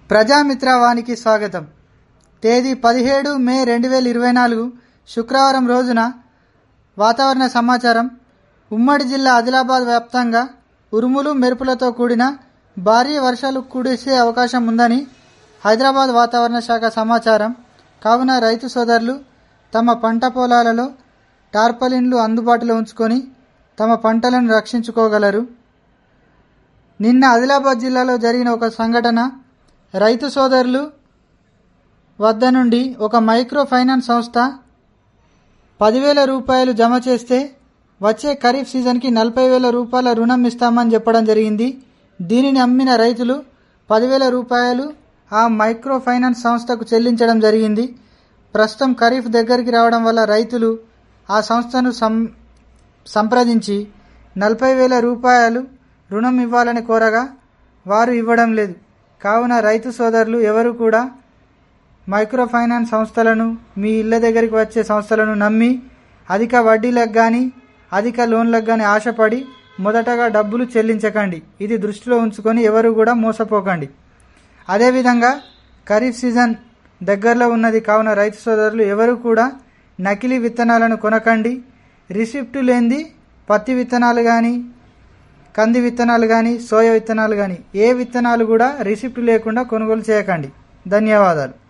ప్రజామిత్ర వానికి స్వాగతం తేదీ పదిహేడు మే రెండు వేల ఇరవై నాలుగు శుక్రవారం రోజున వాతావరణ సమాచారం ఉమ్మడి జిల్లా ఆదిలాబాద్ వ్యాప్తంగా ఉరుములు మెరుపులతో కూడిన భారీ వర్షాలు కురిసే అవకాశం ఉందని హైదరాబాద్ వాతావరణ శాఖ సమాచారం కావున రైతు సోదరులు తమ పంట పొలాలలో టార్పలిన్లు అందుబాటులో ఉంచుకొని తమ పంటలను రక్షించుకోగలరు నిన్న ఆదిలాబాద్ జిల్లాలో జరిగిన ఒక సంఘటన రైతు సోదరులు వద్ద నుండి ఒక మైక్రో ఫైనాన్స్ సంస్థ పదివేల రూపాయలు జమ చేస్తే వచ్చే ఖరీఫ్ సీజన్కి నలభై వేల రూపాయల రుణం ఇస్తామని చెప్పడం జరిగింది దీనిని అమ్మిన రైతులు పదివేల రూపాయలు ఆ మైక్రో ఫైనాన్స్ సంస్థకు చెల్లించడం జరిగింది ప్రస్తుతం ఖరీఫ్ దగ్గరికి రావడం వల్ల రైతులు ఆ సంస్థను సం సంప్రదించి నలభై వేల రూపాయలు రుణం ఇవ్వాలని కోరగా వారు ఇవ్వడం లేదు కావున రైతు సోదరులు ఎవరు కూడా మైక్రో ఫైనాన్స్ సంస్థలను మీ ఇళ్ళ దగ్గరికి వచ్చే సంస్థలను నమ్మి అధిక వడ్డీలకు కానీ అధిక లోన్లకు కానీ ఆశపడి మొదటగా డబ్బులు చెల్లించకండి ఇది దృష్టిలో ఉంచుకొని ఎవరు కూడా మోసపోకండి అదేవిధంగా ఖరీఫ్ సీజన్ దగ్గరలో ఉన్నది కావున రైతు సోదరులు ఎవరు కూడా నకిలీ విత్తనాలను కొనకండి రిసిప్ట్ లేనిది పత్తి విత్తనాలు కానీ కంది విత్తనాలు కానీ సోయా విత్తనాలు కానీ ఏ విత్తనాలు కూడా రిసిప్ట్ లేకుండా కొనుగోలు చేయకండి ధన్యవాదాలు